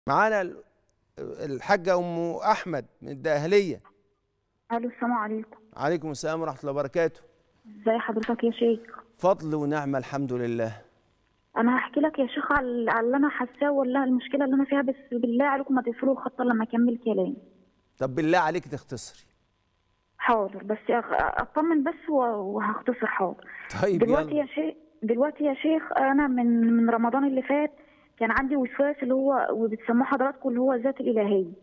معانا ال- الحاجة أم أحمد من الدقهلية الو السلام عليكم عليكم السلام ورحمة الله وبركاته ازي حضرتك يا شيخ فضل ونعمة الحمد لله انا هحكي لك يا شيخ على على اللي انا حاساه ولا المشكله اللي انا فيها بس بالله عليكم ما تقفلوا الخط لما اكمل كلامي طب بالله عليك تختصري حاضر بس أغ- اطمن بس و- وهختصر حاضر طيب دلوقتي يلا يا شيخ دلوقتي يا شيخ انا من من رمضان اللي فات كان عندي وسواس اللي هو وبتسموه حضراتكم اللي هو الذات الالهيه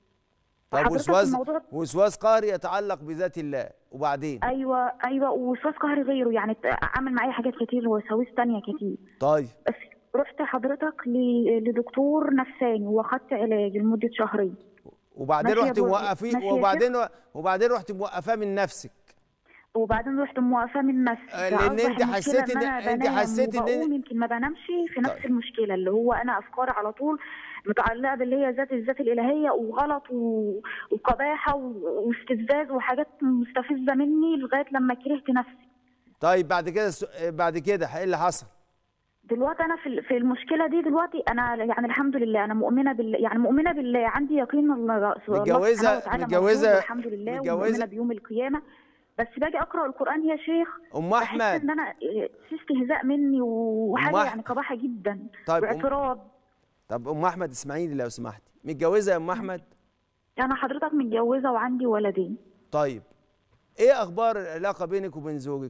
طب حضرتك وسواس الموضوع- وسواس قهري يتعلق بذات الله وبعدين ايوه ايوه ووسواس قهري غيره يعني ت- عمل معايا حاجات كتير وساويس تانية كتير طيب بس رحت حضرتك ل- لدكتور نفساني واخدت علاج لمده شهرين وبعدين ماشي يا رحت بابا، موقفيه ماشي يا وبعدين وبعدين رحت موقفاه من نفسك وبعدين رحت موقفه من نفسي آه، لأن فأصبح أنت المشكلة حسيتي إن إن- أنا أنت بنام حسيتي إن- وبقوم يمكن ما بنامش في نفس طيب. المشكله اللي هو انا افكاري على طول متعلقه باللي هي ذات الذات الالهيه وغلط و- وقباحه و- واستفزاز وحاجات مستفزه مني لغايه لما كرهت نفسي طيب بعد كده الس- بعد كده ايه اللي حصل دلوقتي انا في في المشكله دي دلوقتي انا يعني الحمد لله انا مؤمنه بالله يعني مؤمنه بالله عندي يقين ان الله الله متجوزة- سبحانه وتعالى موجود متجوزة- والحمد لله متجوزة- ومؤمنه بيوم القيامه بس باجي اقرا القران يا شيخ ام بحس احمد ان انا إيه، في استهزاء مني وحاجه أم أح- يعني قباحه جدا طيب، أم- واعتراض طب ام احمد اسمعيني لو سمحتي متجوزه يا ام احمد انا حضرتك متجوزه وعندي ولدين طيب ايه اخبار العلاقه بينك وبين زوجك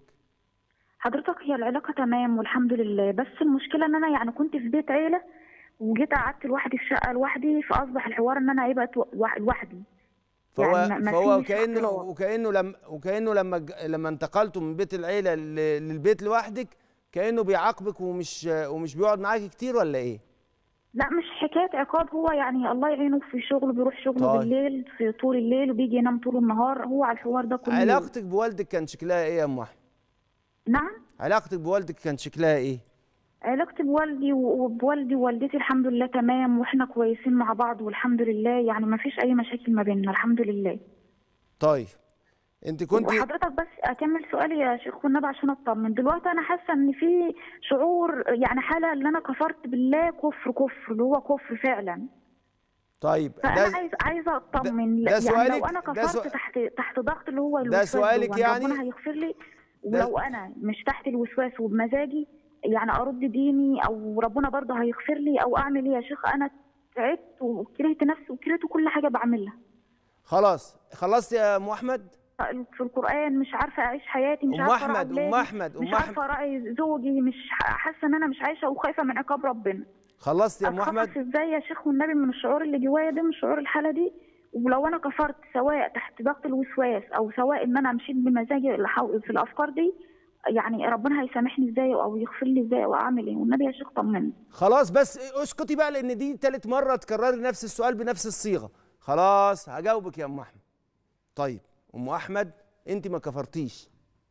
حضرتك هي العلاقه تمام والحمد لله بس المشكله ان انا يعني كنت في بيت عيله وجيت قعدت لوحدي في شقه لوحدي فاصبح الحوار ان انا ايه بقت وا- لوحدي فهو يعني ما فهو فيش وكانه اختلاط. وكانه لما وكانه لما ج- لما انتقلتوا من بيت العيله ل- للبيت لوحدك كانه بيعاقبك ومش ومش بيقعد معاكي كتير ولا ايه لا مش حكايه عقاب هو يعني الله يعينه في شغله بيروح شغله طيب. بالليل في طول الليل وبيجي ينام طول النهار هو على الحوار ده كله علاقتك بوالدك كان شكلها ايه يا ام احمد نعم علاقتك بوالدك كان شكلها ايه علاقتي بوالدي وبوالدي ووالدتي الحمد لله تمام واحنا كويسين مع بعض والحمد لله يعني ما فيش اي مشاكل ما بيننا الحمد لله طيب انت كنت وحضرتك بس اكمل سؤالي يا شيخ والنبي عشان اطمن دلوقتي انا حاسه ان في شعور يعني حاله ان انا كفرت بالله كفر كفر اللي هو كفر فعلا طيب فانا ده عايز عايزه اطمن ده يعني سؤالك- لو انا ده كفرت سؤ- تحت تحت ضغط اللي هو الوسواس سؤالك دون، يعني؟ ربنا هيغفر لي ده- ولو انا مش تحت الوسواس وبمزاجي يعني ارد ديني او ربنا برضه هيغفر لي او اعمل ايه يا شيخ انا تعبت وكرهت نفسي وكرهت كل حاجه بعملها خلاص خلصت يا ام احمد في القران مش عارفه اعيش حياتي مش أم عارفه أراعي أحمد، أم أولادي، أحمد، أم مش عارفه اراعي زوجي مش ح- حاسه ان انا مش عايشه وخايفه من عقاب ربنا خلصت يا ام احمد اتخلص ازاي يا شيخ والنبي من الشعور اللي جوايا ده من شعور الحاله دي ولو انا كفرت سواء تحت ضغط الوسواس او سواء ان انا مشيت بمزاجي الحو- في الافكار دي يعني ربنا هيسامحني ازاي او يغفر لي ازاي او اعمل ايه والنبي يا شيخ طمني خلاص بس اسكتي بقى لان دي تالت مره تكرري نفس السؤال بنفس الصيغه خلاص هجاوبك يا ام احمد طيب ام احمد انت ما كفرتيش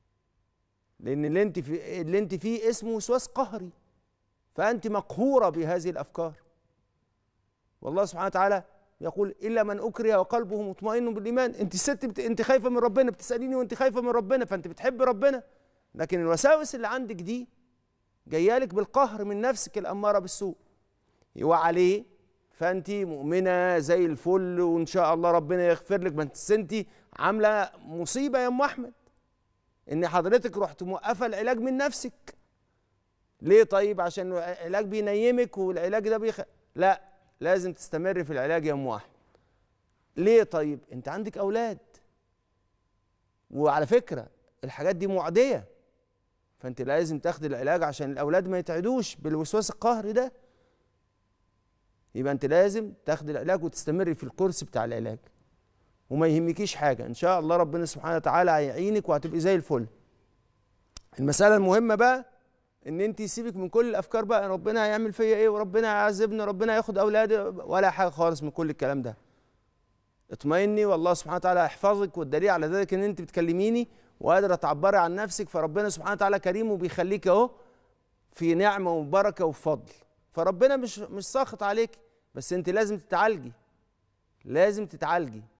لان اللي انت في اللي انت فيه اسمه وسواس قهري فانت مقهوره بهذه الافكار والله سبحانه وتعالى يقول الا من اكره وقلبه مطمئن بالايمان انت الست بت... انت خايفه من ربنا بتساليني وانت خايفه من ربنا فانت بتحب ربنا لكن الوساوس اللي عندك دي جايالك بالقهر من نفسك الاماره بالسوء وعليه فانت مؤمنه زي الفل وان شاء الله ربنا يغفر لك ما انت انت عامله مصيبه يا ام احمد ان حضرتك رحت موقفه العلاج من نفسك ليه طيب عشان العلاج بينيمك والعلاج ده بيخ... لا لازم تستمر في العلاج يا ام احمد ليه طيب انت عندك اولاد وعلى فكره الحاجات دي معديه فانت لازم تاخد العلاج عشان الاولاد ما يتعدوش بالوسواس القهري ده يبقى انت لازم تاخد العلاج وتستمري في الكورس بتاع العلاج وما يهمكيش حاجه ان شاء الله ربنا سبحانه وتعالى هيعينك وهتبقي زي الفل المساله المهمه بقى ان انت سيبك من كل الافكار بقى ربنا هيعمل فيا ايه وربنا هيعذبني ربنا هياخد اولادي ولا حاجه خالص من كل الكلام ده اطمئني والله سبحانه وتعالى هيحفظك والدليل على ذلك ان انت بتكلميني وقادره تعبري عن نفسك فربنا سبحانه وتعالى كريم وبيخليك اهو في نعمه وبركه وفضل فربنا مش مش ساخط عليك بس انت لازم تتعالجي لازم تتعالجي